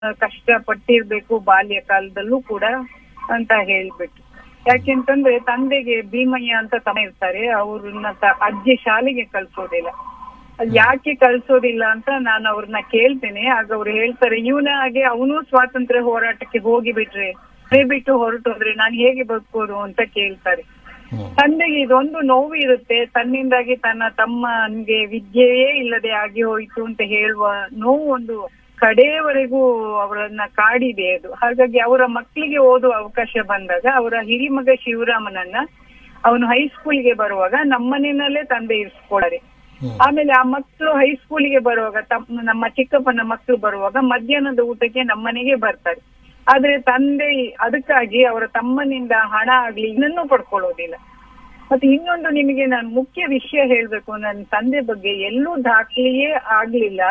ಕಷ್ಟ ಪಟ್ಟಿರ್ಬೇಕು ಬಾಲ್ಯ ಕಾಲದಲ್ಲೂ ಕೂಡ ಅಂತ ಹೇಳ್ಬಿಟ್ಟು ಯಾಕೆಂತಂದ್ರೆ ತಂದೆಗೆ ಭೀಮಯ್ಯ ಅಂತ ತಮ್ಮ ಇರ್ತಾರೆ ಅವ್ರನ್ನ ತ- ಅಜ್ಜಿ ಶಾಲೆಗೆ ಕಳ್ಸೋದಿಲ್ಲ ಅದ್ ಯಾಕೆ ಕಳ್ಸೋದಿಲ್ಲ ಅಂತ ನಾನು ಅವ್ರನ್ನ ಕೇಳ್ತೇನೆ ಆಗ ಅವ್ರು ಹೇಳ್ತಾರೆ ಇವನ ಹಾಗೆ ಅವನು ಸ್ವಾತಂತ್ರ್ಯ ಹೋರಾಟಕ್ಕೆ ಹೋಗಿ ಬಿಟ್ರೆ ಮನೆ ಬಿಟ್ಟು ಹೊರಟೋದ್ರೆ ನಾನು ಹೇಗೆ ಬದುಕೋದು ಅಂತ ಕೇಳ್ತಾರೆ ತಂದೆಗೆ ಇದೊಂದು ನೋವು ಇರುತ್ತೆ ತನ್ನಿಂದಾಗಿ ತನ್ನ ತಮ್ಮನಿಗೆ ವಿದ್ಯೆಯೇ ಇಲ್ಲದೆ ಆಗಿ ಹೋಯಿತು ಅಂತ ಹೇಳುವ ನೋವು ಒಂದು ಕಡೆಯವರೆಗೂ ಅವರನ್ನ ಕಾಡಿದೆ ಅದು ಹಾಗಾಗಿ ಅವರ ಮಕ್ಕಳಿಗೆ ಓದುವ ಅವಕಾಶ ಬಂದಾಗ ಅವರ ಹಿರಿಮಗ ಶಿವರಾಮನನ್ನ ಅವನು ಹೈಸ್ಕೂಲ್ಗೆ ಬರುವಾಗ ನಮ್ಮನೆಯಲ್ಲೇ ತಂದೆ ಇರಿಸ್ಕೊಳ್ತಾರೆ ಆಮೇಲೆ ಆ ಮಕ್ಕಳು ಹೈಸ್ಕೂಲಿಗೆ ಬರುವಾಗ ತಮ್ಮ ನಮ್ಮ ಚಿಕ್ಕಪ್ಪನ ಮಕ್ಕಳು ಬರುವಾಗ ಮಧ್ಯಾಹ್ನದ ಊಟಕ್ಕೆ ನಮ್ಮನೆಗೆ ಬರ್ತಾರೆ ಆದ್ರೆ ತಂದೆ ಅದಕ್ಕಾಗಿ ಅವರ ತಮ್ಮನಿಂದ ಹಣ ಆಗ್ಲಿ ಇನ್ನನ್ನೂ ಪಡ್ಕೊಳ್ಳೋದಿಲ್ಲ ಮತ್ತೆ ಇನ್ನೊಂದು ನಿಮಗೆ ನಾನು ಮುಖ್ಯ ವಿಷಯ ಹೇಳ್ಬೇಕು ನನ್ನ ತಂದೆ ಬಗ್ಗೆ ಎಲ್ಲೂ ದಾಖಲೆಯೇ ಆಗ್ಲಿಲ್ಲ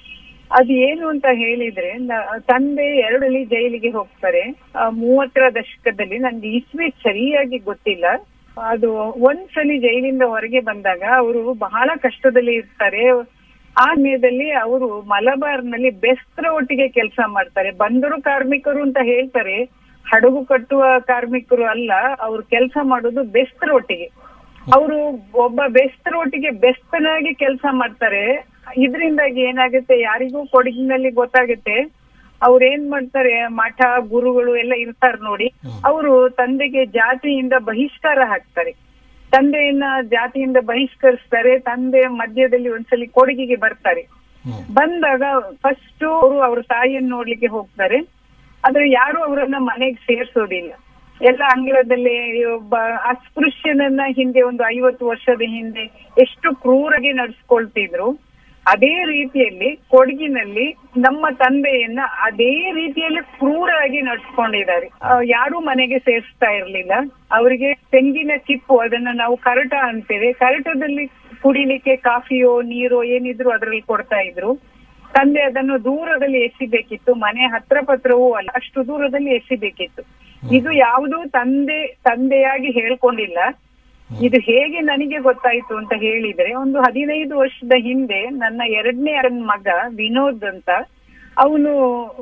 ಅದು ಏನು ಅಂತ ಹೇಳಿದ್ರೆ ನ- ತಂದೆ ಎರಡಲ್ಲಿ ಜೈಲಿಗೆ ಹೋಗ್ತಾರೆ ಆ, ಮೂವತ್ತರ ದಶಕದಲ್ಲಿ ನನ್ಗೆ ಇಸ್ವಿ ಸರಿಯಾಗಿ ಗೊತ್ತಿಲ್ಲ ಅದು ಒಂದ್ಸಲಿ ಜೈಲಿಂದ ಹೊರಗೆ ಬಂದಾಗ ಅವರು ಬಹಳ ಕಷ್ಟದಲ್ಲಿ ಇರ್ತಾರೆ ಆ ಸಮಯದಲ್ಲಿ ಅವರು ಮಲಬಾರ್ನಲ್ಲಿ ಬೆಸ್ತ್ರ ಒಟ್ಟಿಗೆ ಕೆಲಸ ಮಾಡ್ತಾರೆ ಬಂದರು ಕಾರ್ಮಿಕರು ಅಂತ ಹೇಳ್ತಾರೆ ಹಡಗು ಕಟ್ಟುವ ಕಾರ್ಮಿಕರು ಅಲ್ಲ ಅವ್ರು ಕೆಲಸ ಮಾಡೋದು ಬೆಸ್ತ್ರ ಒಟ್ಟಿಗೆ ಅವರು ಒಬ್ಬ ಬೆಸ್ತರ ಒಟ್ಟಿಗೆ ಬೆಸ್ತನಾಗಿ ಕೆಲಸ ಮಾಡ್ತಾರೆ ಇದರಿಂದಾಗಿ ಏನಾಗುತ್ತೆ ಯಾರಿಗೂ ಕೊಡಗಿನಲ್ಲಿ ಗೊತ್ತಾಗುತ್ತೆ ಅವ್ರು ಏನ್ ಮಾಡ್ತಾರೆ ಮಠ ಗುರುಗಳು ಎಲ್ಲ ಇರ್ತಾರೆ ನೋಡಿ ಅವರು ತಂದೆಗೆ ಜಾತಿಯಿಂದ ಬಹಿಷ್ಕಾರ ಹಾಕ್ತಾರೆ ತಂದೆಯನ್ನ ಜಾತಿಯಿಂದ ಬಹಿಷ್ಕರಿಸ್ತಾರೆ ತಂದೆ ಮಧ್ಯದಲ್ಲಿ ಒಂದ್ಸಲಿ ಕೊಡಗಿಗೆ ಬರ್ತಾರೆ ಬಂದಾಗ ಫಸ್ಟ್ ಅವರು ಅವ್ರ ತಾಯಿಯನ್ನು ನೋಡ್ಲಿಕ್ಕೆ ಹೋಗ್ತಾರೆ ಆದ್ರೆ ಯಾರು ಅವರನ್ನ ಮನೆಗೆ ಸೇರ್ಸೋದಿಲ್ಲ ಎಲ್ಲ ಅಂಗಳದಲ್ಲಿ ಒಬ್ಬ ಅಸ್ಪೃಶ್ಯನನ್ನ ಹಿಂದೆ ಒಂದು ಐವತ್ತು ವರ್ಷದ ಹಿಂದೆ ಎಷ್ಟು ಕ್ರೂರಾಗಿ ನಡ್ಸ್ಕೊಳ್ತಿದ್ರು ಅದೇ ರೀತಿಯಲ್ಲಿ ಕೊಡಗಿನಲ್ಲಿ ನಮ್ಮ ತಂದೆಯನ್ನ ಅದೇ ರೀತಿಯಲ್ಲಿ ಕ್ರೂರಾಗಿ ನಡ್ಸ್ಕೊಂಡಿದ್ದಾರೆ ಆ, ಯಾರೂ ಮನೆಗೆ ಸೇರಿಸ್ತಾ ಇರ್ಲಿಲ್ಲ ಅವರಿಗೆ ತೆಂಗಿನ ಚಿಪ್ಪು ಅದನ್ನ ನಾವು ಕರಟ ಅಂತೇವೆ ಕರಟದಲ್ಲಿ ಕುಡಿಲಿಕ್ಕೆ ಕಾಫಿಯೋ ನೀರೋ ಏನಿದ್ರು ಅದ್ರಲ್ಲಿ ಕೊಡ್ತಾ ಇದ್ರು ತಂದೆ ಅದನ್ನು ದೂರದಲ್ಲಿ ಎಸಿಬೇಕಿತ್ತು ಮನೆ ಹತ್ರ ಪತ್ರವೂ ಅಲ್ಲ ಅಷ್ಟು ದೂರದಲ್ಲಿ ಎಸಿಬೇಕಿತ್ತು ಇದು ಯಾವುದೂ ತಂದೆ ತಂದೆಯಾಗಿ ಹೇಳ್ಕೊಂಡಿಲ್ಲ ಇದು ಹೇಗೆ ನನಗೆ ಗೊತ್ತಾಯ್ತು ಅಂತ ಹೇಳಿದ್ರೆ ಒಂದು ಹದಿನೈದು ವರ್ಷದ ಹಿಂದೆ ನನ್ನ ಎರಡನೇ ಮಗ ವಿನೋದ್ ಅಂತ ಅವನು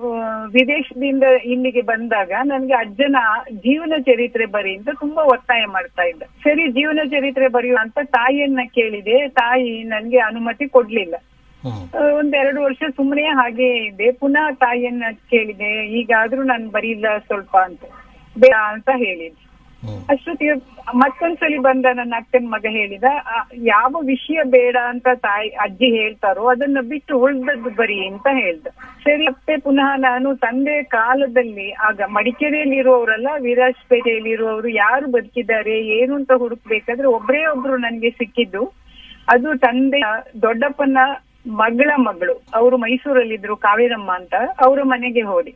ವಿದೇಶದಿಂದ ಇಲ್ಲಿಗೆ ಬಂದಾಗ ನನ್ಗೆ ಅಜ್ಜನ ಜೀವನ ಚರಿತ್ರೆ ಬರಿ ಅಂತ ತುಂಬಾ ಒತ್ತಾಯ ಮಾಡ್ತಾ ಇದ್ದ ಸರಿ ಜೀವನ ಚರಿತ್ರೆ ಬರೆಯುವ ಅಂತ ತಾಯಿಯನ್ನ ಕೇಳಿದೆ ತಾಯಿ ನನ್ಗೆ ಅನುಮತಿ ಕೊಡ್ಲಿಲ್ಲ ಆ, ಒಂದೆರಡು ವರ್ಷ ಸುಮ್ಮನೆ ಹಾಗೆ ಇದೆ ಪುನಃ ತಾಯಿಯನ್ನ ಕೇಳಿದೆ ಈಗಾದ್ರೂ ನಾನು ಬರೀಲ್ಲ ಸ್ವಲ್ಪ ಅಂತ ಬೇಡ ಅಂತ ಹೇಳಿದ್ದೆ ಅಷ್ಟೊತ್ತಿಗೆ ಮತ್ತೊಂದ್ಸಲಿ ಬಂದ ನನ್ನ ಅಕ್ಕನ ಮಗ ಹೇಳಿದ ಆ, ಯಾವ ವಿಷಯ ಬೇಡ ಅಂತ ತಾಯಿ ಅಜ್ಜಿ ಹೇಳ್ತಾರೋ ಅದನ್ನ ಬಿಟ್ಟು ಉಳ್ದದ್ದು ಬರಿ ಅಂತ ಹೇಳ್ದ ಸರಿ ಮತ್ತೆ ಪುನಃ ನಾನು ತಂದೆ ಕಾಲದಲ್ಲಿ ಆಗ ಮಡಿಕೇರಿಯಲ್ಲಿ ಇರುವವರಲ್ಲ ವಿರಾಜಪೇಟೆಯಲ್ಲಿ ಇರುವವರು ಯಾರು ಬದುಕಿದ್ದಾರೆ ಏನು ಅಂತ ಹುಡುಕ್ಬೇಕಾದ್ರೆ ಒಬ್ಬರೇ ಒಬ್ರು ನನ್ಗೆ ಸಿಕ್ಕಿದ್ದು ಅದು ತಂದೆ ದೊಡ್ಡಪ್ಪನ ಮಗಳ ಮಗಳು ಅವರು ಮೈಸೂರಲ್ಲಿದ್ರು ಕಾವೇರಮ್ಮ ಅಂತ ಅವರ ಮನೆಗೆ ಹೋದೆ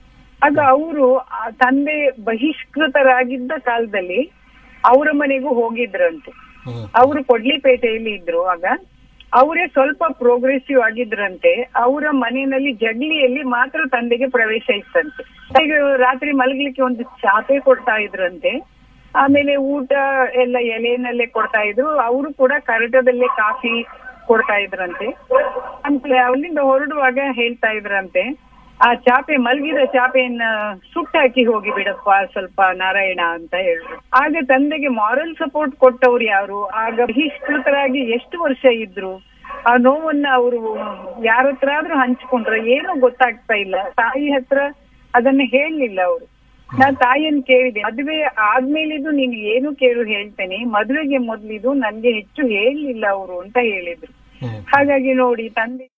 ಆಗ ಅವರು ತಂದೆ ಬಹಿಷ್ಕೃತರಾಗಿದ್ದ ಕಾಲದಲ್ಲಿ ಅವರ ಮನೆಗೂ ಹೋಗಿದ್ರಂತೆ ಅವರು ಕೊಡ್ಲಿಪೇಟೆಯಲ್ಲಿ ಇದ್ರು ಆಗ ಅವರೇ ಸ್ವಲ್ಪ ಪ್ರೋಗ್ರೆಸಿವ್ ಆಗಿದ್ರಂತೆ ಅವರ ಮನೆಯಲ್ಲಿ ಜಗ್ಲಿಯಲ್ಲಿ ಮಾತ್ರ ತಂದೆಗೆ ಪ್ರವೇಶ ಇತ್ತಂತೆ ಈಗ ರಾತ್ರಿ ಮಲಗಲಿಕ್ಕೆ ಒಂದು ಚಾಪೆ ಕೊಡ್ತಾ ಇದ್ರಂತೆ ಆಮೇಲೆ ಊಟ ಎಲ್ಲ ಎಲೆನಲ್ಲೇ ಕೊಡ್ತಾ ಇದ್ರು ಅವರು ಕೂಡ ಕರಟದಲ್ಲೇ ಕಾಫಿ ಕೊಡ್ತಾ ಇದ್ರಂತೆ ಆಮೇಲೆ ಅಲ್ಲಿಂದ ಹೊರಡುವಾಗ ಹೇಳ್ತಾ ಇದ್ರಂತೆ ಆ ಚಾಪೆ ಮಲಗಿದ ಚಾಪೆಯನ್ನ ಸುಟ್ಟಾಕಿ ಹೋಗಿ ಬಿಡಪ್ಪ ಸ್ವಲ್ಪ ನಾರಾಯಣ ಅಂತ ಹೇಳಿದ್ರು ಆಗ ತಂದೆಗೆ ಮಾರಲ್ ಸಪೋರ್ಟ್ ಕೊಟ್ಟವ್ರು ಯಾರು ಆಗ ಬಹಿಷ್ಕೃತರಾಗಿ ಎಷ್ಟು ವರ್ಷ ಇದ್ರು ಆ ನೋವನ್ನ ಅವರು ಯಾರ ಹತ್ರ ಆದ್ರೂ ಹಂಚ್ಕೊಂಡ್ರ ಏನು ಗೊತ್ತಾಗ್ತಾ ಇಲ್ಲ ತಾಯಿ ಹತ್ರ ಅದನ್ನ ಹೇಳಲಿಲ್ಲ ಅವರು ನಾನ್ ತಾಯಿಯನ್ನ ಕೇಳಿದೆ ಮದುವೆ ಆದ್ಮೇಲಿದು ನೀನು ಏನು ಕೇಳು ಹೇಳ್ತೇನೆ ಮದುವೆಗೆ ಮೊದ್ಲಿದು ನನ್ಗೆ ಹೆಚ್ಚು ಹೇಳಲಿಲ್ಲ ಅವರು ಅಂತ ಹೇಳಿದ್ರು ಹಾಗಾಗಿ ನೋಡಿ ತಂದೆ